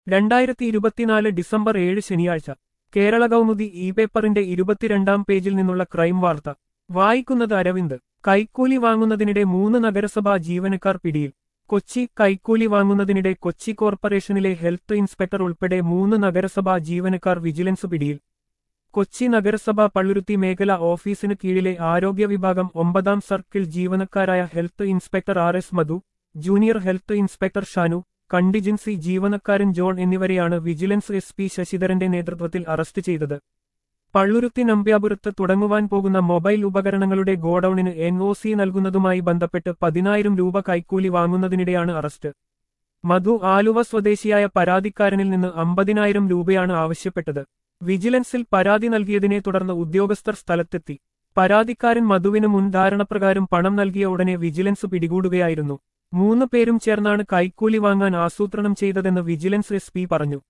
രണ്ടായിരത്തി ഇരുപത്തിനാല് ഡിസംബർ ഏഴ് ശനിയാഴ്ച കേരള കൗമുദി ഇ പേപ്പറിന്റെ ഇരുപത്തിരണ്ടാം പേജിൽ നിന്നുള്ള ക്രൈം വാർത്ത വായിക്കുന്നത് അരവിന്ദ് കൈക്കൂലി വാങ്ങുന്നതിനിടെ മൂന്ന് നഗരസഭാ ജീവനക്കാർ പിടിയിൽ കൊച്ചി കൈക്കൂലി വാങ്ങുന്നതിനിടെ കൊച്ചി കോർപ്പറേഷനിലെ ഹെൽത്ത് ഇൻസ്പെക്ടർ ഉൾപ്പെടെ മൂന്ന് നഗരസഭാ ജീവനക്കാർ വിജിലൻസ് പിടിയിൽ കൊച്ചി നഗരസഭ പള്ളുരുത്തി മേഖല ഓഫീസിന് കീഴിലെ ആരോഗ്യ വിഭാഗം ഒമ്പതാം സർക്കിൾ ജീവനക്കാരായ health inspector R S Madhu junior health inspector Shanu contingency ജീവനക്കാരൻ ജോൺ എന്നിവരെയാണ് വിജിലൻസ് എസ് പി ശശിധരന്റെ നേതൃത്വത്തിൽ അറസ്റ്റ് ചെയ്തത് പള്ളുരുത്തി നമ്പ്യാപുരത്ത് തുടങ്ങുവാൻ പോകുന്ന മൊബൈൽ ഉപകരണങ്ങളുടെ ഗോഡൌണിന് എൻ ഒ സി നൽകുന്നതുമായി ബന്ധപ്പെട്ട് പതിനായിരം രൂപ കൈക്കൂലി വാങ്ങുന്നതിനിടെയാണ് അറസ്റ്റ് മധു ആലുവ സ്വദേശിയായ പരാതിക്കാരനിൽ നിന്ന് അമ്പതിനായിരം രൂപയാണ് ആവശ്യപ്പെട്ടത് വിജിലൻസിൽ പരാതി നൽകിയതിനെ തുടർന്ന് ഉദ്യോഗസ്ഥർ സ്ഥലത്തെത്തി പരാതിക്കാരൻ മധുവിന് മുൻ ധാരണപ്രകാരം പണം നൽകിയ ഉടനെ വിജിലൻസ് പിടികൂടുകയായിരുന്നു മൂന്ന് പേരും ചേർന്നാണ് കൈക്കൂലി വാങ്ങാൻ ആസൂത്രണം ചെയ്തതെന്ന് വിജിലൻസ് എസ് പറഞ്ഞു